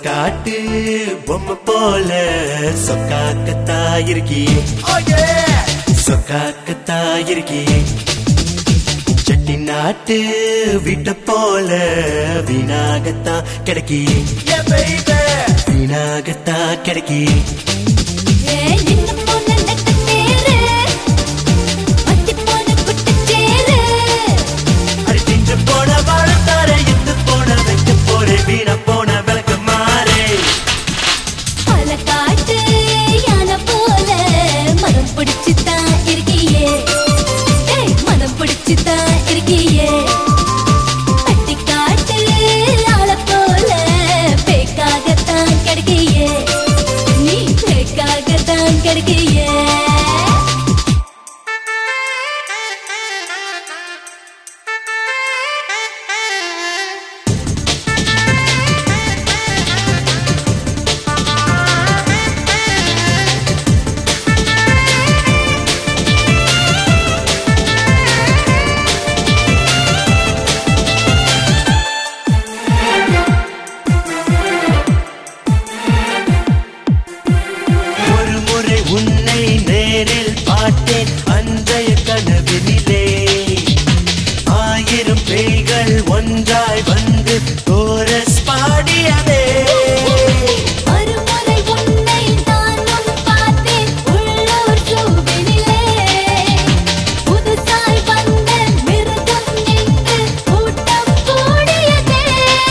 காட்டு பொம்மை போல சொக்காக்கத்தா இருக்கியே சொக்காக்கத்தா இருக்கியே செட்டி நாட்டு வீட்ட போல வீணாகத்தா கிடைக்கியே வீணாகத்தா கிடைக்கியே ஏ நின்ன போன நெட்டச்சேரு வத்தி போன குட்டச்சேரு அடிச்சு போன வாழத்தார இந்து போன வைக்க போறே வீண போன விளக்கு மாறே பல காட்டு யானை போல மனம் பிடிச்சுதான் இருக்கியே ஏய் மனம் பிடிச்சுதான் இருக்கியே பட்டி காட்டு ஆள போல பேக்காகத்தான் கிடைக்கியே நீ பேக்காகத்தான் கிடைக்கியே ஒரு முறை உன்னை நேரில் பார்த்தேன் அன்றைய கனவினிலே ஆயிரம் பேய்கள் ஒன்றாய் வந்து கோரஸ் பாடியதே மறுமுறை உன்னை நானும் பார்த்தேன் உள்ளூர் ஜூவினிலே புதுசாய் வந்த மிருகம் என்று கூட்டம் கூடியதே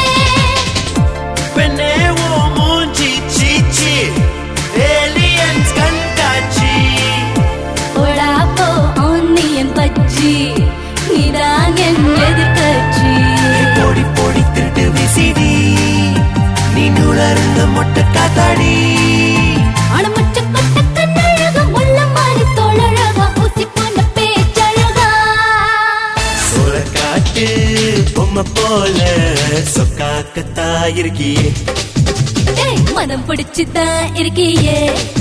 பெண்ணே ஓ மூஞ்சி சீச்சி ஏலியன்ஸ் கண்காட்சி போடா போ ஆன்னியன் பச்சி நீதான் என் எதிர்கட்சி பொடி பொடி திருட்டு விசிடி நீ நுழர்ந்த மொட்டை காத்தாடி அடமுச்ச கொட்ட கண்ணழகா முள்ள மாறி தோழழகா ஊசி போன பேச்சழகா சோழ காட்டு பொம்மை போல சொக்காக்கத்தா இருக்கியே டேய் மனம் பிடிச்சுதான் இருக்கியே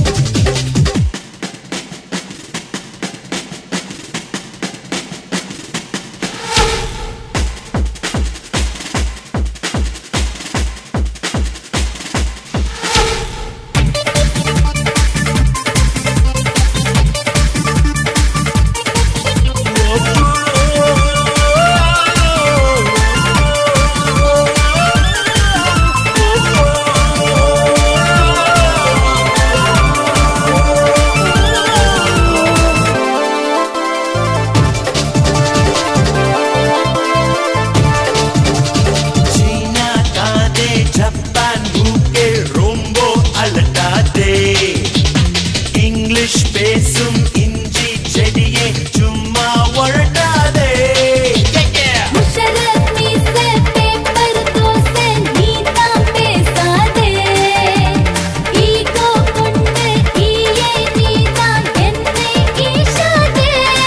சீனா காதே ஜப்பான் மூக்கே ரொம்ப அலட்டாதே இங்கிலீஷ் பேசும் இஞ்சி செடியே சும்மா ஒழட்டாதே முஷரத் மீசை பேப்பர் தோசை நீதான் பேசாதே ஈகோ கொண்டு ஈயை நீதான் என்னை ஈசாதே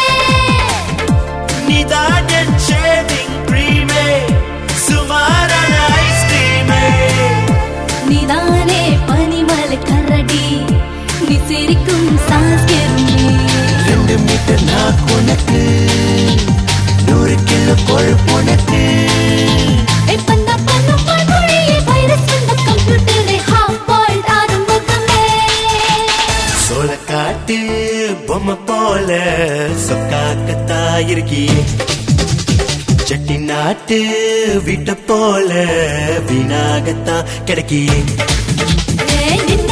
நிதான ஷேவிங் கிரீமே சுமாரான ஐஸ்கிரீமே நீதானே பனிமலை கரடி நீ சிரிக்கும் சாஸ்கெருமி ரெண்டு மீட்டர் நான் உனக்கு நூறு கிலோ கொழுப்பு உனக்கு எப்பந்த பண்ண பண்பொழியே வைரஸ் வந்த கம்ப்யூட்டரை ஹாஃப் பாயிண்ட் ஆரம்பமே சோழ காட்டு பொம்மை போல சொக்காக்கத்தா இருக்கியே செட்டி நாட்டு வீட்டை போல வீணாகத்தான் கிடைக்கியே ஏ நின்ன